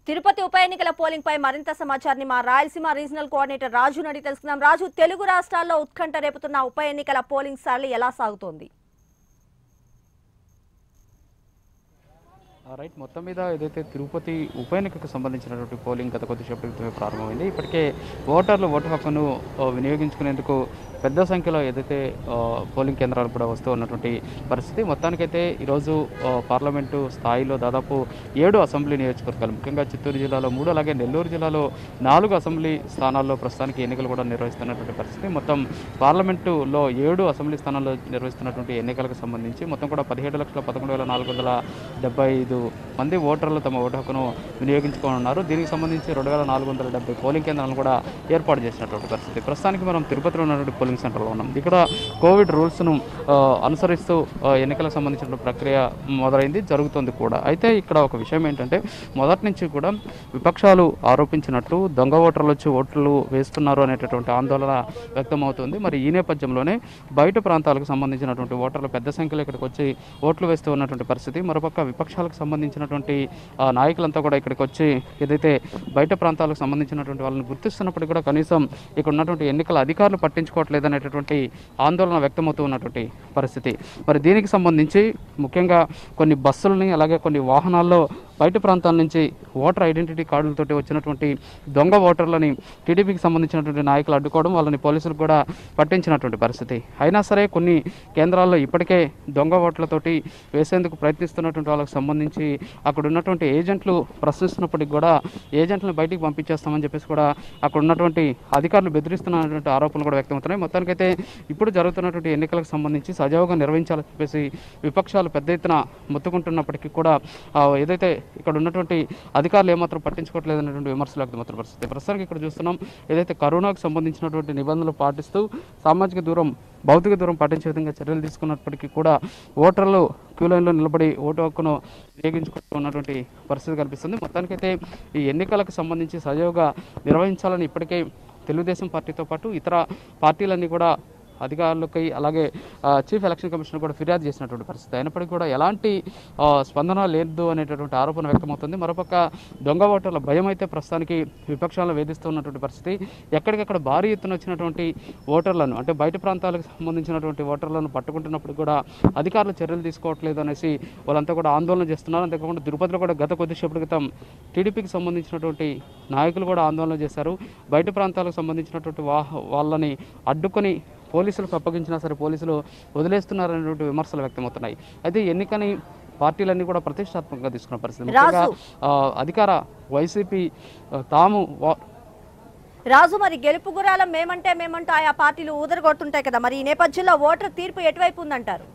తిరుపతి ఉప ఎన్నికల పోలింగ్ పై మరింత సమాచారాన్ని మా రాయలసీమ రీజనల్ కోఆర్డినేటర్ రాజు నడి తెలుసుకుందాం రాజు తెలుగు రాష్ట్రాల్లో ఉత్కంఠ రేపుతున్న ఉప ఎన్నికల పోలింగ్ సరళి ఎలా సాగుతోంది ఆ, రైట్ మొత్తం మీద ఏదైతే తిరుపతి ఉప ఎన్నికకు సంబంధించినటువంటి పోలింగ్ గత కొద్దిసేపటి క్రితమే ప్రారంభమైంది ఇప్పటికే ఓటర్లు ఓటు హక్కును ఆ, వినియోగించుకునేందుకు పెద్ద సంఖ్యలో ఏదైతే ఆ, పోలింగ్ కేంద్రాలు కూడా వస్తూ ఉన్నటువంటి పరిస్థితి మొత్తానికైతే ఈరోజు ఆ, పార్లమెంటు స్థాయిలో దాదాపు ఏడు అసెంబ్లీ నియోజకవర్గాలు ముఖ్యంగా చిత్తూరు జిల్లాలో మూడు అలాగే నెల్లూరు జిల్లాలో నాలుగు అసెంబ్లీ స్థానాల్లో ప్రస్తుతానికి ఎన్నికలు కూడా నిర్వహిస్తున్నటువంటి పరిస్థితి మొత్తం పార్లమెంటులో ఏడు అసెంబ్లీ స్థానాల్లో నిర్వహిస్తున్నటువంటి ఎన్నికలకు సంబంధించి మొత్తం కూడా పదిహేడు లక్షల పదకొండు వేల నాలుగు వందల డెబ్బై ఐదు మంది ఓటర్లు తమ ఓటు హక్కును వినియోగించుకోనున్నారు దీనికి సంబంధించి రెండు వేల నాలుగు వందల డెబ్బై పోలింగ్ కేంద్రాలను కూడా ఏర్పాటు చేసినటువంటి పరిస్థితి ప్రస్తుతానికి మనం తిరుపతిలో ఉన్నటువంటి పోలింగ్ సెంటర్లో ఉన్నాం ఇక్కడ కోవిడ్ రూల్స్ను ఆ, అనుసరిస్తూ ఆ, ఎన్నికలకు సంబంధించిన ప్రక్రియ మొదలైంది జరుగుతుంది కూడా అయితే ఇక్కడ ఒక విషయం ఏంటంటే మొదటి నుంచి కూడా విపక్షాలు ఆరోపించినట్టు దొంగ ఓటర్లు వచ్చి ఓట్లు వేస్తున్నారు అనేటటువంటి ఆందోళన వ్యక్తమవుతుంది మరి ఈ నేపథ్యంలోనే బయట ప్రాంతాలకు సంబంధించినటువంటి ఓటర్లు పెద్ద సంఖ్యలో ఇక్కడికి వచ్చి ఓట్లు వేస్తూ ఉన్నటువంటి పరిస్థితి మరోపక్క విపక్షాలకు సంబంధించినటువంటి ఆ, నాయకులంతా కూడా ఇక్కడికి వచ్చి ఏదైతే బయట ప్రాంతాలకు సంబంధించినటువంటి వాళ్ళని గుర్తిస్తున్నప్పటికీ కూడా కనీసం ఇక్కడ ఉన్నటువంటి ఎన్నికల అధికారులు పట్టించుకోవట్లేదు అనేటటువంటి ఆందోళన వ్యక్తమవుతూ ఉన్నటువంటి పరిస్థితి మరి దీనికి సంబంధించి ముఖ్యంగా కొన్ని బస్సులని అలాగే కొన్ని వాహనాల్లో బయట ప్రాంతాల నుంచి ఓటర్ ఐడెంటిటీ కార్డులతోటి వచ్చినటువంటి దొంగ ఓటర్లని టీడీపీకి సంబంధించినటువంటి నాయకులు అడ్డుకోవడం వాళ్ళని పోలీసులకు కూడా పట్టించినటువంటి పరిస్థితి అయినా సరే కొన్ని కేంద్రాల్లో ఇప్పటికే దొంగ ఓట్లతోటి వేసేందుకు ప్రయత్నిస్తున్నటువంటి వాళ్ళకి సంబంధించి అక్కడ ఉన్నటువంటి ఏజెంట్లు ప్రశ్నిస్తున్నప్పటికి కూడా ఏజెంట్లను బయటికి పంపించేస్తామని చెప్పేసి కూడా అక్కడ ఉన్నటువంటి అధికారులు బెదిరిస్తున్నటువంటి ఆరోపణలు కూడా వ్యక్తమవుతున్నాయి మొత్తానికైతే ఇప్పుడు జరుగుతున్నటువంటి ఎన్నికలకు సంబంధించి సజావుగా నిర్వహించాలని చెప్పేసి విపక్షాలు పెద్ద ఎత్తున మొత్తుకుంటున్నప్పటికీ కూడా ఆ, ఏదైతే ఇక్కడ ఉన్నటువంటి అధికారులు ఏమాత్రం పట్టించుకోవట్లేదు అనేటువంటి విమర్శలు వ్యక్తమవుతున్న పరిస్థితి ప్రస్తుతానికి ఇక్కడ చూస్తున్నాం ఏదైతే కరోనాకు సంబంధించినటువంటి నిబంధనలు పాటిస్తూ సామాజిక దూరం భౌతిక దూరం పాటించే విధంగా చర్యలు తీసుకున్నప్పటికీ కూడా ఓటర్లు క్యూ లైన్లో నిలబడి ఓటు హక్కును వినియోగించుకుంటూ ఉన్నటువంటి పరిస్థితి కనిపిస్తుంది మొత్తానికైతే ఈ ఎన్నికలకు సంబంధించి సజావుగా నిర్వహించాలని ఇప్పటికే తెలుగుదేశం పార్టీతో పాటు ఇతర పార్టీలన్నీ కూడా అధికారులకి అలాగే ఆ, చీఫ్ ఎలక్షన్ కమిషనర్ కూడా ఫిర్యాదు చేసినటువంటి పరిస్థితి అయినప్పటికీ కూడా ఎలాంటి ఆ, స్పందన లేదు అనేటటువంటి ఆరోపణ వ్యక్తమవుతుంది మరోపక్క దొంగ ఓటర్ల భయం అయితే ప్రస్తుతానికి విపక్షాలను వేధిస్తున్నటువంటి పరిస్థితి ఎక్కడికక్కడ భారీ ఎత్తున వచ్చినటువంటి ఓటర్లను అంటే బయట ప్రాంతాలకు సంబంధించినటువంటి ఓటర్లను పట్టుకుంటున్నప్పుడు కూడా అధికారులు చర్యలు తీసుకోవట్లేదు అనేసి వాళ్ళంతా కూడా ఆందోళన చేస్తున్నారు అంతేకాకుండా తిరుపతిలో కూడా గత కొద్దిసేపటి క్రితం టీడీపీకి సంబంధించినటువంటి నాయకులు కూడా ఆందోళన చేశారు బయట ప్రాంతాలకు సంబంధించినటువంటి వాహ వాళ్ళని అడ్డుకొని పోలీసులకు అప్పగించినా సరే పోలీసులు వదిలేస్తున్నారనేటువంటి విమర్శలు వ్యక్తమవుతున్నాయి అయితే ఈ ఎన్నికని పార్టీలన్నీ కూడా ప్రతిష్టాత్మకంగా తీసుకున్న పరిస్థితి ముఖ్యంగా రాజు. ఆ, అధికార వైసీపీ ఆ, తాము వా- రాజు మరి గెలుపు గురాలం మేమంటే మేమంటూ ఆయా పార్టీలు ఊదరగొడుతుంటాయి కదా మరి ఈ నేపథ్యంలో ఓటర్ తీర్పు ఎటువైపు ఉందంటారు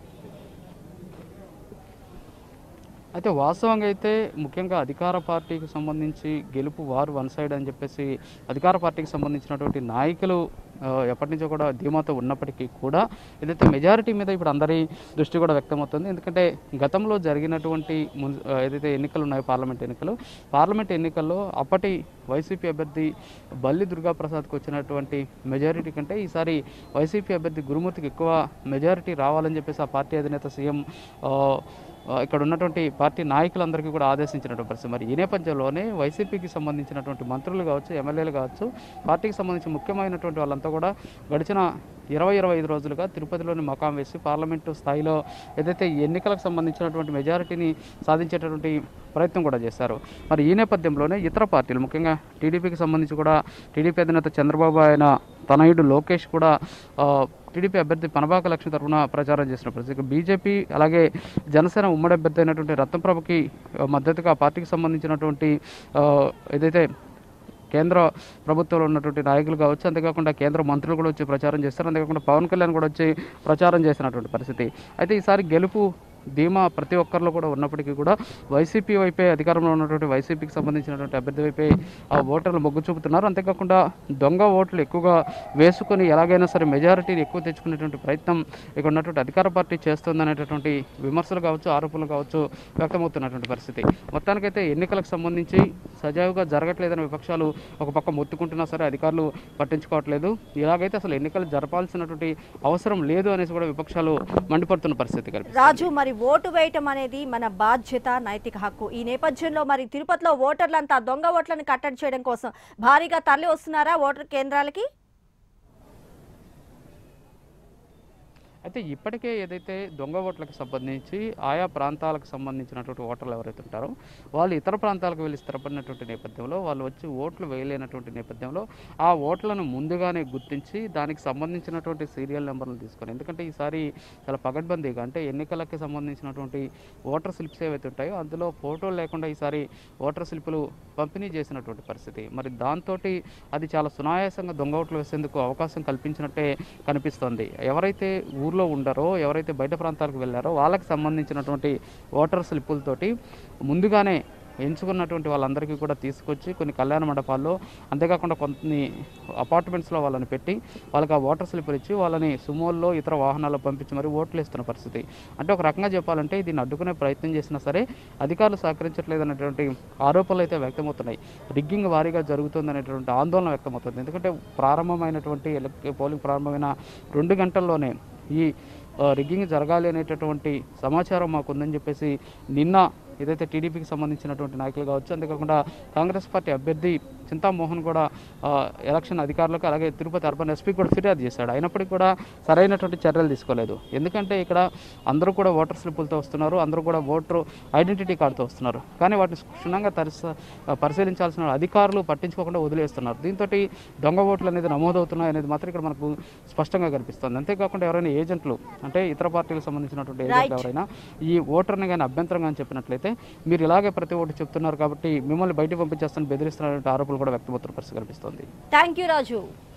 అయితే వాస్తవంగా అయితే ముఖ్యంగా అధికార పార్టీకి సంబంధించి గెలుపు వారు వన్ సైడ్ అని చెప్పేసి అధికార పార్టీకి సంబంధించినటువంటి నాయకులు ఆ, ఎప్పటి నుంచో కూడా ధీమాతో ఉన్నప్పటికీ కూడా ఏదైతే మెజారిటీ మీద ఇప్పుడు అందరి దృష్టి కూడా వ్యక్తమవుతుంది ఎందుకంటే గతంలో జరిగినటువంటి మున్- ఆ, ఏదైతే ఎన్నికలు ఉన్నాయో పార్లమెంట్ ఎన్నికలు పార్లమెంట్ ఎన్నికల్లో అప్పటి వైసీపీ అభ్యర్థి బల్లి దుర్గాప్రసాద్కి వచ్చినటువంటి మెజారిటీ కంటే ఈసారి వైసీపీ అభ్యర్థి గురుమూర్తికి ఎక్కువ మెజారిటీ రావాలని చెప్పేసి ఆ పార్టీ అధినేత సీఎం ఆ, ఆ, ఇక్కడ ఉన్నటువంటి పార్టీ నాయకులందరికీ కూడా ఆదేశించినటువంటి పరిస్థితి మరి ఈ నేపథ్యంలోనే వైసీపీకి సంబంధించినటువంటి మంత్రులు కావచ్చు ఎమ్మెల్యేలు కావచ్చు పార్టీకి సంబంధించి ముఖ్యమైనటువంటి వాళ్ళంతా కూడా గడిచిన ఇరవై ఇరవై ఐదు రోజులుగా తిరుపతిలోని మకాం వేసి పార్లమెంటు స్థాయిలో ఏదైతే ఈ ఎన్నికలకు సంబంధించినటువంటి మెజారిటీని సాధించేటటువంటి ప్రయత్నం కూడా చేశారు మరి ఈ నేపథ్యంలోనే ఇతర పార్టీలు ముఖ్యంగా టీడీపీకి సంబంధించి కూడా టీడీపీ అధినేత చంద్రబాబు ఆయన తనయుడు లోకేష్ కూడా ఆ, టీడీపీ అభ్యర్థి పనబాక లక్ష్మి తరఫున ప్రచారం చేసిన పరిస్థితి ఇక బీజేపీ అలాగే జనసేన ఉమ్మడి అభ్యర్థి అయినటువంటి రత్నప్రభకి ఆ, మద్దతుగా ఆ పార్టీకి సంబంధించినటువంటి ఆ, ఏదైతే కేంద్ర ప్రభుత్వంలో ఉన్నటువంటి నాయకులు కావచ్చు అంతేకాకుండా కేంద్ర మంత్రులు కూడా వచ్చి ప్రచారం చేస్తారు అంతేకాకుండా పవన్ కళ్యాణ్ కూడా వచ్చి ప్రచారం చేసినటువంటి పరిస్థితి అయితే ఈసారి గెలుపు ధీమా ప్రతి ఒక్కరిలో కూడా ఉన్నప్పటికీ కూడా వైసీపీ వైపే అధికారంలో ఉన్నటువంటి వైసీపీకి సంబంధించినటువంటి అభ్యర్థి వైపే ఆ ఓటర్లు మొగ్గు చూపుతున్నారు అంతేకాకుండా దొంగ ఓట్లు ఎక్కువగా వేసుకొని ఎలాగైనా సరే మెజారిటీని ఎక్కువ తెచ్చుకునేటువంటి ప్రయత్నం ఇక్కడ ఉన్నటువంటి అధికార పార్టీ చేస్తుందనేటటువంటి విమర్శలు కావచ్చు ఆరోపణలు కావచ్చు వ్యక్తమవుతున్నటువంటి పరిస్థితి మొత్తానికైతే ఎన్నికలకు సంబంధించి సజావుగా జరగట్లేదని విపక్షాలు ఒక పక్క మొత్తుకుంటున్నా సరే అధికారులు పట్టించుకోవట్లేదు ఇలాగైతే అసలు ఎన్నికలు జరపాల్సినటువంటి అవసరం లేదు అనేసి కూడా విపక్షాలు మండిపడుతున్న పరిస్థితి కనిపిస్తుంది రాజు మరి ఓటు వేయటం అనేది మన బాధ్యత నైతిక హక్కు ఈ నేపథ్యంలో మరి తిరుపతిలో ఓటర్లంతా దొంగ ఓట్లను కట్టడి చేయడం కోసం భారీగా తరలి వస్తున్నారా ఓటర్ కేంద్రాలకి అయితే ఇప్పటికే ఏదైతే దొంగ ఓట్లకు సంబంధించి ఆయా ప్రాంతాలకు సంబంధించినటువంటి ఓటర్లు ఎవరైతే ఉంటారో వాళ్ళు ఇతర ప్రాంతాలకు వెళ్ళి స్థిరపడినటువంటి నేపథ్యంలో వాళ్ళు వచ్చి ఓట్లు వేయలేనటువంటి నేపథ్యంలో ఆ ఓట్లను ముందుగానే గుర్తించి దానికి సంబంధించినటువంటి సీరియల్ నెంబర్లు తీసుకొని ఎందుకంటే ఈసారి చాలా పగడ్బందీగా అంటే ఎన్నికలకి సంబంధించినటువంటి ఓటర్ స్లిప్స్ ఏవైతే ఉంటాయో అందులో ఫోటోలు లేకుండా ఈసారి ఓటర్ స్లిప్పులు పంపిణీ చేసినటువంటి పరిస్థితి మరి దాంతో అది చాలా సునాయాసంగా దొంగ ఓట్లు వేసేందుకు అవకాశం కల్పించినట్టే కనిపిస్తోంది ఎవరైతే ఊర్లో ఉండరో ఎవరైతే బయట ప్రాంతాలకు వెళ్ళారో వాళ్ళకి సంబంధించినటువంటి ఓటర్ స్లిప్పులతోటి ముందుగానే ఎంచుకున్నటువంటి వాళ్ళందరికీ కూడా తీసుకొచ్చి కొన్ని కళ్యాణ మండపాల్లో అంతేకాకుండా కొన్ని అపార్ట్మెంట్స్లో వాళ్ళని పెట్టి వాళ్ళకి ఆ ఓటర్ స్లిప్పులు ఇచ్చి వాళ్ళని సుమోల్లో ఇతర వాహనాల్లో పంపించి మరి ఓట్లు వేస్తున్న పరిస్థితి అంటే ఒక రకంగా చెప్పాలంటే దీన్ని అడ్డుకునే ప్రయత్నం చేసినా సరే అధికారులు సహకరించట్లేదు అనేటువంటి ఆరోపణలు అయితే వ్యక్తమవుతున్నాయి రిగ్గింగ్ వారీగా జరుగుతుందనేటువంటి ఆందోళన వ్యక్తమవుతుంది ఎందుకంటే ప్రారంభమైనటువంటి ఎలక్- పోలింగ్ ప్రారంభమైన రెండు గంటల్లోనే ఈ ఆ, రిగ్గింగ్ జరగాలి అనేటటువంటి సమాచారం మాకు ఉందని చెప్పేసి నిన్న ఏదైతే టీడీపీకి సంబంధించినటువంటి నాయకులు కావచ్చు అంతేకాకుండా కాంగ్రెస్ పార్టీ అభ్యర్థి చింతామోహన్ కూడా ఆ, ఎలక్షన్ అధికారులకు అలాగే తిరుపతి అర్బన్ ఎస్పీ కూడా ఫిర్యాదు చేశాడు అయినప్పటికీ కూడా సరైనటువంటి చర్యలు తీసుకోలేదు ఎందుకంటే ఇక్కడ అందరూ కూడా ఓటర్ స్లిప్పులతో వస్తున్నారు అందరూ కూడా ఓటర్ ఐడెంటిటీ కార్డుతో వస్తున్నారు కానీ వాటిని క్షుణ్ణంగా తరిస పరిశీలించాల్సిన అధికారులు పట్టించుకోకుండా వదిలేస్తున్నారు దీంతో దొంగ ఓట్లు అనేది నమోదవుతున్నాయి అనేది మాత్రం ఇక్కడ మనకు స్పష్టంగా కనిపిస్తుంది అంతేకాకుండా ఎవరైనా ఏజెంట్లు అంటే ఇతర పార్టీలకు సంబంధించినటువంటి ఏజెంట్లు Right. ఎవరైనా ఈ ఓటర్ని కానీ అభ్యంతరం కానీ చెప్పినట్లయితే మీరు ఇలాగే ప్రతి ఓటు చెప్తున్నారు కాబట్టి మిమ్మల్ని బయటకు పంపించేస్తాను బెదిరిస్తున్నటువంటి ఆరోపణలు కూడా వ్యక్తమవుతున్న పరిస్థితి కనిపిస్తుంది థ్యాంక్ యూ రాజు